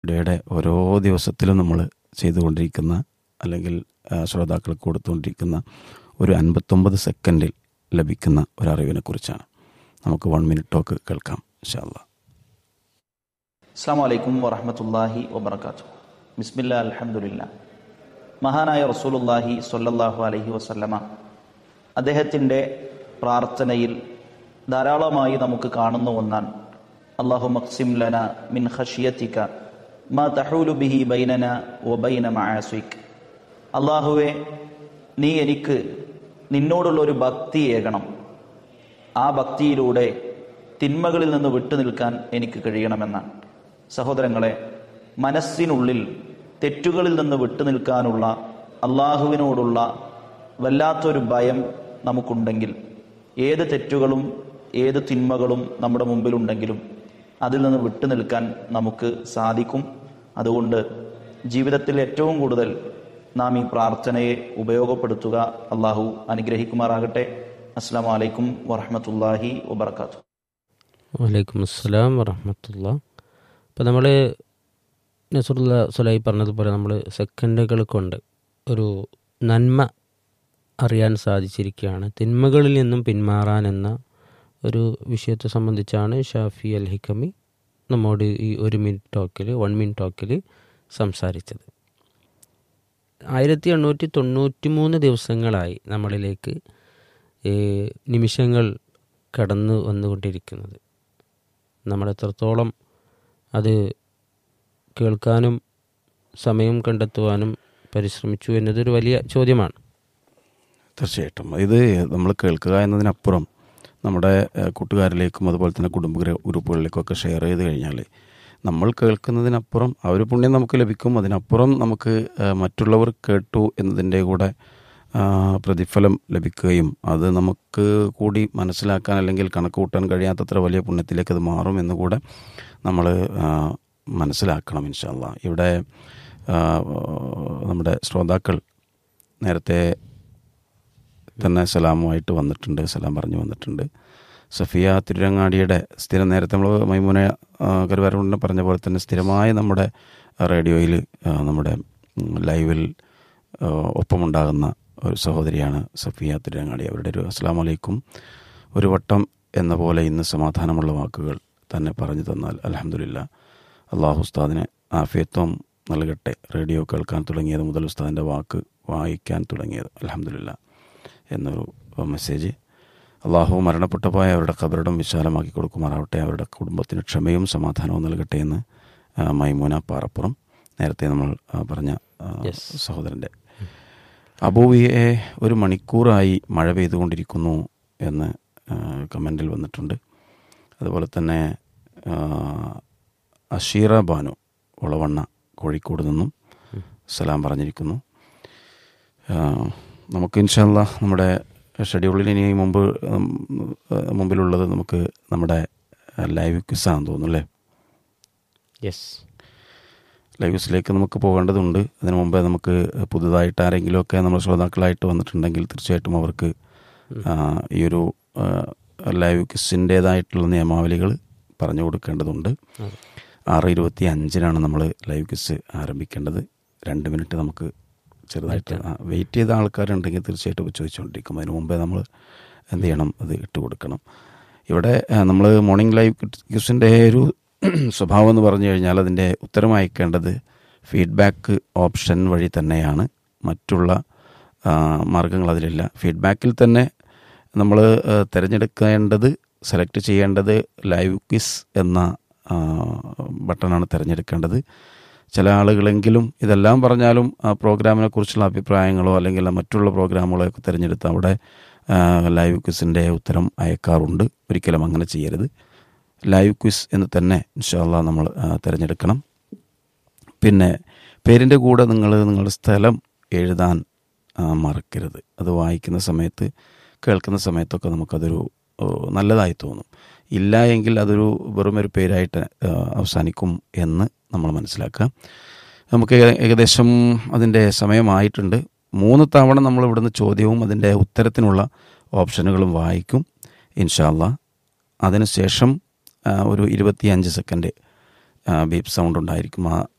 ഡേയുടെ ഓരോ ദിവസത്തിലും നമ്മൾ ചെയ്തുകൊണ്ടിരിക്കുന്ന അല്ലെങ്കിൽ ആ, ശ്രോതാക്കൾക്ക് കൊടുത്തുകൊണ്ടിരിക്കുന്ന ഒരു അൻപത്തൊമ്പത് സെക്കൻഡിൽ ലഭിക്കുന്ന ഒരു അറിവിനെ കുറിച്ചാണ് നമുക്ക് വൺ മിനിറ്റ് ടോക്ക് കേൾക്കാം ഇൻഷാല്ല അസ്സാം വലൈക്കും വറഹമത്തല്ലാഹി വബർക്കാത്തു ബിസ്മില്ല അൽഹംദുലില്ല മഹാനായ റസൂലുല്ലാഹി സ്വല്ലല്ലാഹു അലൈഹി വസല്ലമ അദ്ദേഹത്തിൻ്റെ പ്രാർത്ഥനയിൽ ധാരാളമായി നമുക്ക് കാണുന്ന ഒന്നാണ് അള്ളാഹു മക്സിം ലന മിൻ ഖഷിയത്തിക മാ തഹൂലു ബിഹി ബൈനന വ ബൈന മആസിക് അള്ളാഹുവെ നീ എനിക്ക് നിന്നോടുള്ള ഒരു ഭക്തി ഏകണം ആ ഭക്തിയിലൂടെ തിന്മകളിൽ നിന്ന് വിട്ടുനിൽക്കാൻ എനിക്ക് കഴിയണമെന്നാണ് സഹോദരങ്ങളെ മനസ്സിനുള്ളിൽ തെറ്റുകളിൽ നിന്ന് വിട്ടുനിൽക്കാനുള്ള അള്ളാഹുവിനോടുള്ള വല്ലാത്തൊരു ഭയം നമുക്കുണ്ടെങ്കിൽ ഏത് തെറ്റുകളും ഏത് തിന്മകളും നമ്മുടെ മുമ്പിലുണ്ടെങ്കിലും അതിൽ നിന്ന് വിട്ടുനിൽക്കാൻ നമുക്ക് സാധിക്കും അതുകൊണ്ട് ജീവിതത്തിൽ ഏറ്റവും കൂടുതൽ നാം ഈ പ്രാർത്ഥനയെ ഉപയോഗപ്പെടുത്തുക അള്ളാഹു അനുഗ്രഹിക്കുമാറാകട്ടെ അസ്സാം വലൈക്കും വറഹമത്തല്ലാഹി വബർക്കാത്തു വലൈക്കും അസ്സലാം വറഹമത്തുള്ള അപ്പോൾ നമ്മൾ നസുറുല്ല സുലൈ പറഞ്ഞതുപോലെ നമ്മൾ സെക്കൻഡുകൾ കൊണ്ട് ഒരു നന്മ അറിയാൻ സാധിച്ചിരിക്കുകയാണ് തിന്മകളിൽ നിന്നും പിന്മാറാൻ എന്ന ഒരു വിഷയത്തെ സംബന്ധിച്ചാണ് ഷാഫി അൽ ഹിക്കമി നമ്മോട് ഈ ഒരു മിനിറ്റ് ടോക്കിൽ വൺ മിനിറ്റ് ടോക്കിൽ സംസാരിച്ചത് ആയിരത്തി എണ്ണൂറ്റി തൊണ്ണൂറ്റി മൂന്ന് ദിവസങ്ങളായി നമ്മളിലേക്ക് ഈ നിമിഷങ്ങൾ കടന്നു വന്നുകൊണ്ടിരിക്കുന്നത് നമ്മൾ എത്രത്തോളം അത് കേൾക്കാനും സമയം കണ്ടെത്തുവാനും പരിശ്രമിച്ചു എന്നതൊരു വലിയ ചോദ്യമാണ് തീർച്ചയായിട്ടും ഇത് നമ്മൾ കേൾക്കുക എന്നതിനപ്പുറം നമ്മുടെ ഏഹ്, കൂട്ടുകാരിലേക്കും അതുപോലെ തന്നെ കുടുംബ ഗ്രൂ- ഗ്രൂപ്പുകളിലേക്കൊക്കെ ഷെയർ ചെയ്ത് കഴിഞ്ഞാൽ നമ്മൾ കേൾക്കുന്നതിനപ്പുറം ആ ഒരു പുണ്യം നമുക്ക് ലഭിക്കും അതിനപ്പുറം നമുക്ക് ഏഹ്, മറ്റുള്ളവർ കേട്ടു എന്നതിൻ്റെ കൂടെ ആ, പ്രതിഫലം ലഭിക്കുകയും അത് നമുക്ക് കൂടി മനസ്സിലാക്കാൻ അല്ലെങ്കിൽ കണക്ക് കൂട്ടാൻ കഴിയാത്തത്ര വലിയ പുണ്യത്തിലേക്ക് അത് മാറും എന്നുകൂടെ നമ്മൾ മനസ്സിലാക്കണം ഇൻഷാല്ല ഇവിടെ ആ, നമ്മുടെ ശ്രോതാക്കൾ നേരത്തെ തന്നെ സലാമുമായിട്ട് വന്നിട്ടുണ്ട് സലാം പറഞ്ഞു വന്നിട്ടുണ്ട് സഫിയ തിരുരങ്ങാടിയുടെ സ്ഥിരം നേരത്തെ നമ്മൾ മൈമൂന കരുവാരമുണ്ടെ പറഞ്ഞ പോലെ തന്നെ സ്ഥിരമായി നമ്മുടെ റേഡിയോയിൽ ആ, നമ്മുടെ ഉം, ലൈവിൽ ആ, ഒപ്പമുണ്ടാകുന്ന ഒരു സഹോദരിയാണ് സഫിയ തിരുരങ്ങാടി അവരുടെ ഒരു അസ്സാം വലൈക്കും ഒരു വട്ടം എന്ന പോലെ ഇന്ന് സമാധാനമുള്ള വാക്കുകൾ തന്നെ പറഞ്ഞു തന്നാൽ അലഹമില്ല അള്ളാഹു ഉസ്താദിന് ആഫിയത്വം നൽകട്ടെ റേഡിയോ കേൾക്കാൻ തുടങ്ങിയത് മുതൽ ഉസ്താദിൻ്റെ വാക്ക് വായിക്കാൻ തുടങ്ങിയത് അലഹമില്ല എന്നൊരു മെസ്സേജ് അള്ളാഹു മരണപ്പെട്ടപ്പോയ അവരുടെ കബറിടം വിശാലമാക്കി കൊടുക്കുമാറാവട്ടെ അവരുടെ കുടുംബത്തിന് ക്ഷമയും സമാധാനവും നൽകട്ടെ എന്ന് ആ, മൈമൂന പാറപ്പുറം നേരത്തെ നമ്മൾ ആ, പറഞ്ഞ ആ, Yes. സഹോദരൻ്റെ അബൂവിയെ ഒരു മണിക്കൂറായി മഴ പെയ്തുകൊണ്ടിരിക്കുന്നു എന്ന് ആ, കമൻറ്റിൽ വന്നിട്ടുണ്ട് അതുപോലെ തന്നെ ആ, അഷീറ ബാനു ഒളവണ്ണ കോഴിക്കോട് നിന്നും സലാം പറഞ്ഞിരിക്കുന്നു ആ, നമുക്ക് ഇൻഷാല്ല നമ്മുടെ ഷെഡ്യൂളിൽ ഇനി മുമ്പ് ഉം, മുമ്പിലുള്ളത് നമുക്ക് നമ്മുടെ ലൈവ് ക്വിസാന്ന് തോന്നുന്നു അല്ലേ യെസ് ലൈവ് ക്വിസിലേക്ക് നമുക്ക് പോകേണ്ടതുണ്ട് അതിനു മുമ്പേ നമുക്ക് പുതുതായിട്ട് ആരെങ്കിലുമൊക്കെ നമ്മൾ ശ്രോതാക്കളായിട്ട് വന്നിട്ടുണ്ടെങ്കിൽ തീർച്ചയായിട്ടും അവർക്ക് ആ, ഈ ഒരു ആ, ലൈവ് ക്വിസിൻ്റേതായിട്ടുള്ള നിയമാവലികൾ പറഞ്ഞു കൊടുക്കേണ്ടതുണ്ട് ആറ് ഇരുപത്തി അഞ്ചിനാണ് നമ്മൾ ലൈവ് ക്വിസ് ആരംഭിക്കേണ്ടത് രണ്ട് മിനിറ്റ് നമുക്ക് ചെറുതായിട്ട് വെയിറ്റ് ചെയ്ത ആൾക്കാരുണ്ടെങ്കിൽ തീർച്ചയായിട്ടും ഇപ്പോൾ ചോദിച്ചുകൊണ്ടിരിക്കും അതിന് മുമ്പേ നമ്മൾ എന്ത് ചെയ്യണം അത് ഇട്ട് കൊടുക്കണം ഇവിടെ നമ്മൾ മോർണിംഗ് ലൈവ് ക്വിസിൻ്റെ ഒരു സ്വഭാവം എന്ന് പറഞ്ഞു കഴിഞ്ഞാൽ അതിൻ്റെ ഉത്തരം അയക്കേണ്ടത് ഫീഡ്ബാക്ക് ഓപ്ഷൻ വഴി തന്നെയാണ് മറ്റുള്ള ആ, മാർഗങ്ങൾ അതിലില്ല ഫീഡ്ബാക്കിൽ തന്നെ നമ്മൾ തിരഞ്ഞെടുക്കേണ്ടത് സെലക്ട് ചെയ്യേണ്ടത് ലൈവ് ക്വിസ് എന്ന ആ, ബട്ടണാണ് തിരഞ്ഞെടുക്കേണ്ടത് ചില ആളുകളെങ്കിലും ഇതെല്ലാം പറഞ്ഞാലും ആ പ്രോഗ്രാമിനെ കുറിച്ചുള്ള അഭിപ്രായങ്ങളോ അല്ലെങ്കിൽ മറ്റുള്ള പ്രോഗ്രാമുകളോ ഒക്കെ തിരഞ്ഞെടുത്ത് അവിടെ ആ, ലൈവ് ക്വിസിൻ്റെ ഉത്തരം അയക്കാറുണ്ട് ഒരിക്കലും അങ്ങനെ ചെയ്യരുത് ലൈവ് ക്വിസ് എന്ന് തന്നെ ഇൻഷാല്ല നമ്മൾ ആ, തിരഞ്ഞെടുക്കണം പിന്നെ പേരിൻ്റെ കൂടെ നിങ്ങൾ നിങ്ങളുടെ സ്ഥലം എഴുതാൻ ആ, മറക്കരുത് അത് വായിക്കുന്ന സമയത്ത് കേൾക്കുന്ന സമയത്തൊക്കെ നമുക്കതൊരു ഓ, നല്ലതായി തോന്നും ഇല്ല എങ്കിൽ അതൊരു വെറും ഒരു പേരായിട്ട് ആ, അവസാനിക്കും എന്ന് നമ്മൾ മനസ്സിലാക്കുക നമുക്ക് ഏക- ഏകദേശം അതിൻ്റെ സമയമായിട്ടുണ്ട് മൂന്ന് തവണ നമ്മൾ ഇവിടുന്ന് ചോദ്യവും അതിൻ്റെ ഉത്തരത്തിനുള്ള ഓപ്ഷനുകളും വായിക്കും ഇൻഷാല്ല അതിനുശേഷം ആ, ഒരു ഇരുപത്തിയഞ്ച് സെക്കൻഡ് ബീപ്പ് സൗണ്ട് ഉണ്ടായിരിക്കും ആ